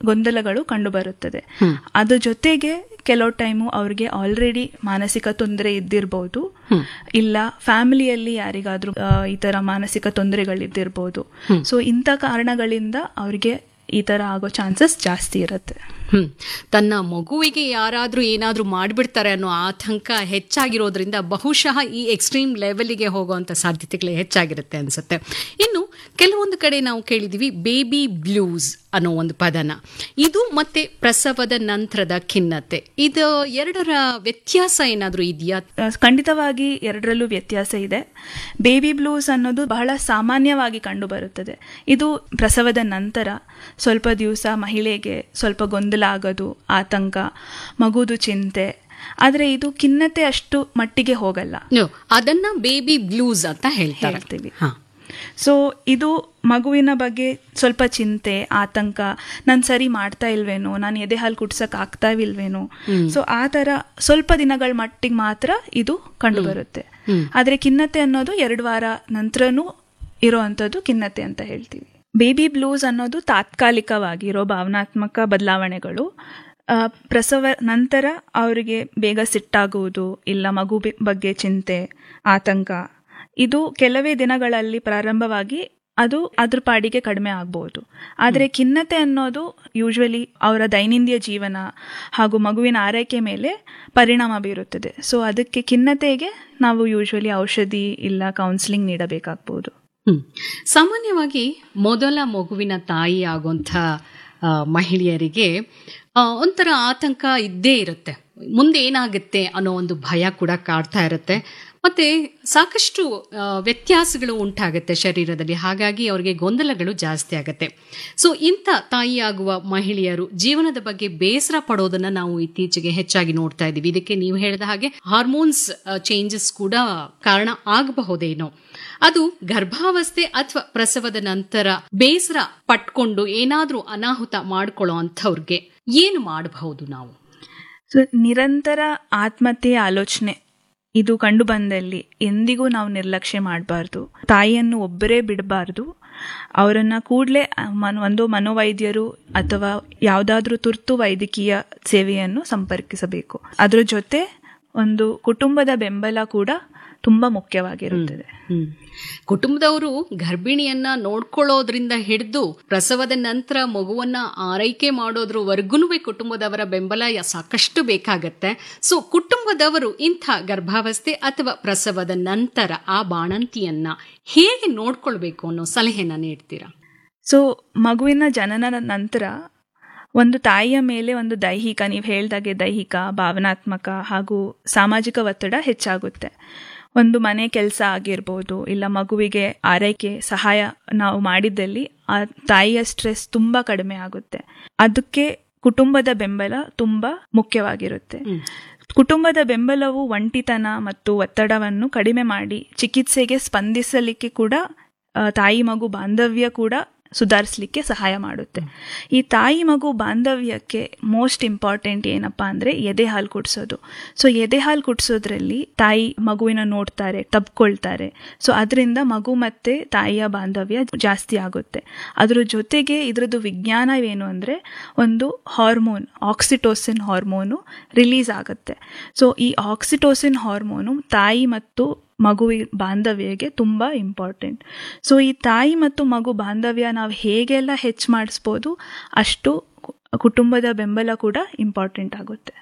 ಗೊಂದಲಗಳು ಕಂಡುಬರುತ್ತದೆ ಅದ್ರ ಜೊತೆಗೆ ಕೆಲವು ಟೈಮು ಅವ್ರಿಗೆ ಆಲ್ರೆಡಿ ಮಾನಸಿಕ ತೊಂದರೆ ಇದ್ದಿರ್ಬೋದು ಇಲ್ಲ ಫ್ಯಾಮಿಲಿಯಲ್ಲಿ ಯಾರಿಗಾದ್ರೂ ಆ, ಈ ತರ ಮಾನಸಿಕ ತೊಂದರೆಗಳಿದ್ದಿರ್ಬೋದು ಸೊ ಇಂಥ ಕಾರಣಗಳಿಂದ ಅವ್ರಿಗೆ ಈ ತರ ಆಗೋ ಚಾನ್ಸಸ್ ಜಾಸ್ತಿ ಇರುತ್ತೆ ಹ್ಮ್ ತನ್ನ ಮಗುವಿಗೆ ಯಾರಾದ್ರೂ ಏನಾದ್ರೂ ಮಾಡ್ಬಿಡ್ತಾರೆ ಅನ್ನೋ ಆತಂಕ ಹೆಚ್ಚಾಗಿರೋದ್ರಿಂದ ಬಹುಶಃ ಈ ಎಕ್ಸ್ಟ್ರೀಮ್ ಲೆವೆಲ್ಗೆ ಹೋಗುವಂತ ಸಾಧ್ಯತೆಗಳು ಹೆಚ್ಚಾಗಿರುತ್ತೆ ಅನ್ಸುತ್ತೆ ಇನ್ನು ಕೆಲವೊಂದು ಕಡೆ ನಾವು ಕೇಳಿದೀವಿ ಬೇಬಿ ಬ್ಲೂಸ್ ಅನ್ನೋ ಒಂದು ಪದನ ಇದು ಮತ್ತೆ ಪ್ರಸವದ ನಂತರದ ಖಿನ್ನತೆ ಇದು ಎರಡರ ವ್ಯತ್ಯಾಸ ಏನಾದ್ರೂ ಇದೆಯಾ ಆ, ಖಂಡಿತವಾಗಿ ಎರಡರಲ್ಲೂ ವ್ಯತ್ಯಾಸ ಇದೆ ಬೇಬಿ ಬ್ಲೂಸ್ ಅನ್ನೋದು ಬಹಳ ಸಾಮಾನ್ಯವಾಗಿ ಕಂಡುಬರುತ್ತದೆ ಇದು ಪ್ರಸವದ ನಂತರ ಸ್ವಲ್ಪ ದಿವಸ ಮಹಿಳೆಗೆ ಸ್ವಲ್ಪ ಗೊಂದಲ ಆಗೋದು ಆತಂಕ ಮಗುದು ಚಿಂತೆ ಆದರೆ ಇದು ಖಿನ್ನತೆ ಅಷ್ಟು ಮಟ್ಟಿಗೆ ಹೋಗಲ್ಲ No, ಅದನ್ನ ಬೇಬಿ ಬ್ಲೂಸ್ ಅಂತ ಹೇಳ್ತಾರೆ ಹೇಳ್ತೀವಿ ಹಾ ಸೊ ಇದು ಮಗುವಿನ ಬಗ್ಗೆ ಸ್ವಲ್ಪ ಚಿಂತೆ ಆತಂಕ ನಾನು ಸರಿ ಮಾಡ್ತಾ ಇಲ್ವೇನೋ ನಾನು ಎದೆ ಹಾಲು ಕುಡ್ಸಕ್ ಆಗ್ತಾ ಇಲ್ವೇನೋ ಸೊ ಆ ತರ ಸ್ವಲ್ಪ ದಿನಗಳ ಮಟ್ಟಿಗೆ ಮಾತ್ರ ಇದು ಕಂಡು ಬರುತ್ತೆ ಆದ್ರೆ ಖಿನ್ನತೆ ಅನ್ನೋದು ಎರಡು ವಾರ ನಂತರನೂ ಇರೋವಂಥದ್ದು ಖಿನ್ನತೆ ಅಂತ ಹೇಳ್ತೀವಿ ಬೇಬಿ ಬ್ಲೂಸ್ ಅನ್ನೋದು ತಾತ್ಕಾಲಿಕವಾಗಿ ಇರೋ ಭಾವನಾತ್ಮಕ ಬದಲಾವಣೆಗಳು ಆ, ಪ್ರಸವ ನಂತರ ಅವರಿಗೆ ಬೇಗ ಸಿಟ್ಟಾಗುವುದು ಇಲ್ಲ ಮಗು ಬಿ- ಬಗ್ಗೆ ಚಿಂತೆ ಆತಂಕ ಇದು ಕೆಲವೇ ದಿನಗಳಲ್ಲಿ ಪ್ರಾರಂಭವಾಗಿ ಅದು ಅದ್ರ ಪಾಡಿಗೆ ಕಡಿಮೆ ಆಗ್ಬಹುದು ಆದರೆ ಖಿನ್ನತೆ ಅನ್ನೋದು ಯೂಶ್ವಲಿ ಅವರ ದೈನಂದಿನ ಜೀವನ ಹಾಗೂ ಮಗುವಿನ ಆರೈಕೆ ಮೇಲೆ ಪರಿಣಾಮ ಬೀರುತ್ತದೆ ಸೊ ಅದಕ್ಕೆ ಖಿನ್ನತೆಗೆ ನಾವು ಯೂಶ್ವಲಿ ಔಷಧಿ ಇಲ್ಲ ಕೌನ್ಸಿಲಿಂಗ್ ನೀಡಬೇಕಾಗ್ಬೋದು ಹ್ಮ್. ಸಾಮಾನ್ಯವಾಗಿ ಮೊದಲ ಮಗುವಿನ ತಾಯಿ ಆಗುವಂಥ ಆ, ಮಹಿಳೆಯರಿಗೆ ಆ, ಒಂಥರ ಆತಂಕ ಇದ್ದೇ ಇರುತ್ತೆ ಮುಂದೆ ಏನಾಗುತ್ತೆ ಅನ್ನೋ ಒಂದು ಭಯ ಕೂಡ ಕಾಡ್ತಾ ಇರುತ್ತೆ ಮತ್ತೆ ಸಾಕಷ್ಟು ಆ, ವ್ಯತ್ಯಾಸಗಳು ಉಂಟಾಗುತ್ತೆ ಶರೀರದಲ್ಲಿ ಹಾಗಾಗಿ ಅವರಿಗೆ ಗೊಂದಲಗಳು ಜಾಸ್ತಿ ಆಗುತ್ತೆ ಸೊ ಇಂಥ ತಾಯಿಯಾಗುವ ಮಹಿಳೆಯರು ಜೀವನದ ಬಗ್ಗೆ ಬೇಸರ ಪಡೋದನ್ನ ನಾವು ಇತ್ತೀಚೆಗೆ ಹೆಚ್ಚಾಗಿ ನೋಡ್ತಾ ಇದ್ದೀವಿ ಇದಕ್ಕೆ ನೀವು ಹೇಳಿದ ಹಾಗೆ ಹಾರ್ಮೋನ್ಸ್ ಚೇಂಜಸ್ ಕೂಡ ಕಾರಣ ಆಗಬಹುದೇನೋ ಅದು ಗರ್ಭಾವಸ್ಥೆ ಅಥವಾ ಪ್ರಸವದ ನಂತರ ಬೇಸರ ಪಟ್ಕೊಂಡು ಏನಾದ್ರೂ ಅನಾಹುತ ಮಾಡ್ಕೊಳ್ಳೋ ಅಂಥವ್ರಿಗೆ ಏನು ಮಾಡಬಹುದು ನಾವು ಸೊ ನಿರಂತರ ಆತ್ಮಹತ್ಯೆಯ ಆಲೋಚನೆ ಇದು ಕಂಡು ಬಂದಲ್ಲಿ ಎಂದಿಗೂ ನಾವು ನಿರ್ಲಕ್ಷ್ಯ ಮಾಡಬಾರ್ದು ತಾಯಿಯನ್ನು ಒಬ್ಬರೇ ಬಿಡಬಾರ್ದು ಅವರನ್ನ ಕೂಡಲೇ ಒಂದು ಮನೋವೈದ್ಯರು ಅಥವಾ ಯಾವುದಾದ್ರೂ ತುರ್ತು ವೈದ್ಯಕೀಯ ಸೇವೆಯನ್ನು ಸಂಪರ್ಕಿಸಬೇಕು ಅದರ ಜೊತೆ ಒಂದು ಕುಟುಂಬದ ಬೆಂಬಲ ಕೂಡ ತುಂಬಾ ಮುಖ್ಯವಾಗಿರುತ್ತದೆ ಹ್ಮ್. ಕುಟುಂಬದವರು ಗರ್ಭಿಣಿಯನ್ನ ನೋಡ್ಕೊಳ್ಳೋದ್ರಿಂದ ಹಿಡಿದು ಪ್ರಸವದ ನಂತರ ಮಗುವನ್ನ ಆರೈಕೆ ಮಾಡೋದ್ರವರೆಗೂ ಕುಟುಂಬದವರ ಬೆಂಬಲ ಯ- ಸಾಕಷ್ಟು ಬೇಕಾಗತ್ತೆ ಸೊ ಕುಟುಂಬದವರು ಇಂಥ ಗರ್ಭಾವಸ್ಥೆ ಅಥವಾ ಪ್ರಸವದ ನಂತರ ಆ ಬಾಣಂತಿಯನ್ನ ಹೇಗೆ ನೋಡ್ಕೊಳ್ಬೇಕು ಅನ್ನೋ ಸಲಹೆನ ನೀಡ್ತೀರಾ ಸೊ ಮಗುವಿನ ಜನನದ ನಂತರ ಒಂದು ತಾಯಿಯ ಮೇಲೆ ಒಂದು ದೈಹಿಕ ನೀವು ಹೇಳ್ದಾಗೆ ದೈಹಿಕ ಭಾವನಾತ್ಮಕ ಹಾಗೂ ಸಾಮಾಜಿಕ ಒತ್ತಡ ಹೆಚ್ಚಾಗುತ್ತೆ ಒಂದು ಮನೆ ಕೆಲಸ ಆಗಿರ್ಬೋದು ಇಲ್ಲ ಮಗುವಿಗೆ ಆರೈಕೆ ಸಹಾಯ ನಾವು ಮಾಡಿದ್ದಲ್ಲಿ ಆ ತಾಯಿಯ ಸ್ಟ್ರೆಸ್ ತುಂಬಾ ಕಡಿಮೆ ಆಗುತ್ತೆ ಅದಕ್ಕೆ ಕುಟುಂಬದ ಬೆಂಬಲ ತುಂಬಾ ಮುಖ್ಯವಾಗಿರುತ್ತೆ ಕುಟುಂಬದ ಬೆಂಬಲವು ಒಂಟಿತನ ಮತ್ತು ಒತ್ತಡವನ್ನು ಕಡಿಮೆ ಮಾಡಿ ಚಿಕಿತ್ಸೆಗೆ ಸ್ಪಂದಿಸಲಿಕ್ಕೆ ಕೂಡ ಆ, ತಾಯಿ ಮಗು ಬಾಂಧವ್ಯ ಕೂಡ ಸುಧಾರಿಸಲಿಕ್ಕೆ ಸಹಾಯ ಮಾಡುತ್ತೆ ಈ ತಾಯಿ ಮಗು ಬಾಂಧವ್ಯಕ್ಕೆ ಮೋಸ್ಟ್ ಇಂಪಾರ್ಟೆಂಟ್ ಏನಪ್ಪಾ ಅಂದ್ರೆ ಎದೆ ಹಾಲು ಕುಡಿಸೋದು ಸೊ ಎದೆ ಹಾಲು ಕುಡಿಸೋದ್ರಲ್ಲಿ ತಾಯಿ ಮಗುವಿನ ನೋಡ್ತಾರೆ ತಬ್ಕೊಳ್ತಾರೆ ಸೊ ಅದರಿಂದ ಮಗು ಮತ್ತೆ ತಾಯಿಯ ಬಾಂಧವ್ಯ ಜಾಸ್ತಿ ಆಗುತ್ತೆ ಅದ್ರ ಜೊತೆಗೆ ಇದ್ರದ್ದು ವಿಜ್ಞಾನವೇನು ಅಂದ್ರೆ ಒಂದು ಹಾರ್ಮೋನ್ ಆಕ್ಸಿಟೋಸಿನ್ ಹಾರ್ಮೋನು ರಿಲೀಸ್ ಆಗುತ್ತೆ ಸೊ ಈ ಆಕ್ಸಿಟೋಸಿನ್ ಹಾರ್ಮೋನು ತಾಯಿ ಮತ್ತು ಮಗುವಿ ಬಾಂಧವ್ಯಗೆ ತುಂಬಾ ಇಂಪಾರ್ಟೆಂಟ್ ಸೊ ಈ ತಾಯಿ ಮತ್ತು ಮಗು ಬಾಂಧವ್ಯ ನಾವು ಹೇಗೆಲ್ಲ ಹೆಚ್ಚು ಮಾಡಿಸ್ಬೋದು ಅಷ್ಟು ಕು- ಕುಟುಂಬದ ಬೆಂಬಲ ಕೂಡ ಇಂಪಾರ್ಟೆಂಟ್ ಆಗುತ್ತೆ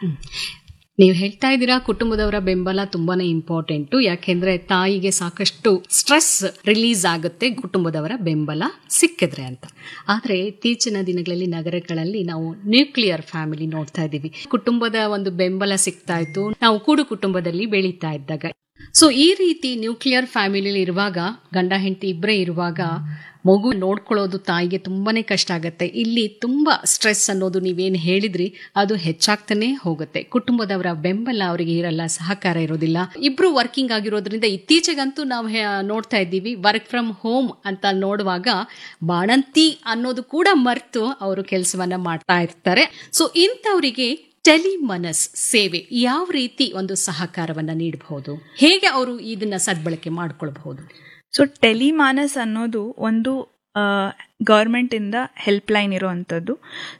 ನೀವು ಹೇಳ್ತಾ ಇದ್ದೀರಾ ಕುಟುಂಬದವರ ಬೆಂಬಲ ತುಂಬಾನೇ ಇಂಪಾರ್ಟೆಂಟು ಯಾಕೆಂದ್ರೆ ತಾಯಿಗೆ ಸಾಕಷ್ಟು ಸ್ಟ್ರೆಸ್ ರಿಲೀಸ್ ಆಗುತ್ತೆ ಕುಟುಂಬದವರ ಬೆಂಬಲ ಸಿಕ್ಕಿದ್ರೆ ಅಂತ ಆದ್ರೆ ಇತ್ತೀಚಿನ ದಿನಗಳಲ್ಲಿ ನಗರಗಳಲ್ಲಿ ನಾವು ನ್ಯೂಕ್ಲಿಯರ್ ಫ್ಯಾಮಿಲಿ ನೋಡ್ತಾ ಇದ್ದೀವಿ ಕುಟುಂಬದ ಒಂದು ಬೆಂಬಲ ಸಿಗ್ತಾ ಇತ್ತು ನಾವು ಕೂಡು ಕುಟುಂಬದಲ್ಲಿ ಬೆಳೀತಾ ಇದ್ದಾಗ ಸೊ ಈ ರೀತಿ ನ್ಯೂಕ್ಲಿಯರ್ ಫ್ಯಾಮಿಲಿ ಇರುವಾಗ ಗಂಡ ಹೆಂಡತಿ ಇಬ್ಬರೇ ಇರುವಾಗ ಮಗು ನೋಡ್ಕೊಳ್ಳೋದು ತಾಯಿಗೆ ತುಂಬಾನೇ ಕಷ್ಟ ಆಗುತ್ತೆ ಇಲ್ಲಿ ತುಂಬಾ ಸ್ಟ್ರೆಸ್ ಅನ್ನೋದು ನೀವೇನು ಹೇಳಿದ್ರಿ ಅದು ಹೆಚ್ಚಾಗ್ತಾನೆ ಹೋಗುತ್ತೆ ಕುಟುಂಬದವರ ಬೆಂಬಲ ಅವರಿಗೆ ಇರಲ್ಲ ಸಹಕಾರ ಇರೋದಿಲ್ಲ ಇಬ್ರು ವರ್ಕಿಂಗ್ ಆಗಿರೋದ್ರಿಂದ ಇತ್ತೀಚೆಗಂತೂ ನಾವು ಹೇ- ನೋಡ್ತಾ ಇದ್ದೀವಿ ವರ್ಕ್ ಫ್ರಮ್ ಹೋಮ್ ಅಂತ ನೋಡುವಾಗ ಬಾಣಂತಿ ಅನ್ನೋದು ಕೂಡ ಮರೆತು ಅವರು ಕೆಲಸವನ್ನ ಮಾಡ್ತಾ ಇರ್ತಾರೆ ಸೊ ಇಂಥವರಿಗೆ ಟೆಲಿಮನಸ್ ಸೇವೆ ಯಾವ ರೀತಿ ಒಂದು ಸಹಕಾರವನ್ನ ನೀಡಬಹುದು ಹೇಗೆ ಅವರು ಇದನ್ನ ಸದ್ಬಳಕೆ ಮಾಡ್ಕೊಳ್ಬಹುದು ಸೊ ಟೆಲಿಮಾನಸ್ ಅನ್ನೋದು ಒಂದು ಗೌರ್ಮೆಂಟ್ ಇಂದ ಹೆಲ್ಪ್ ಲೈನ್ ಇರುವಂಥದ್ದು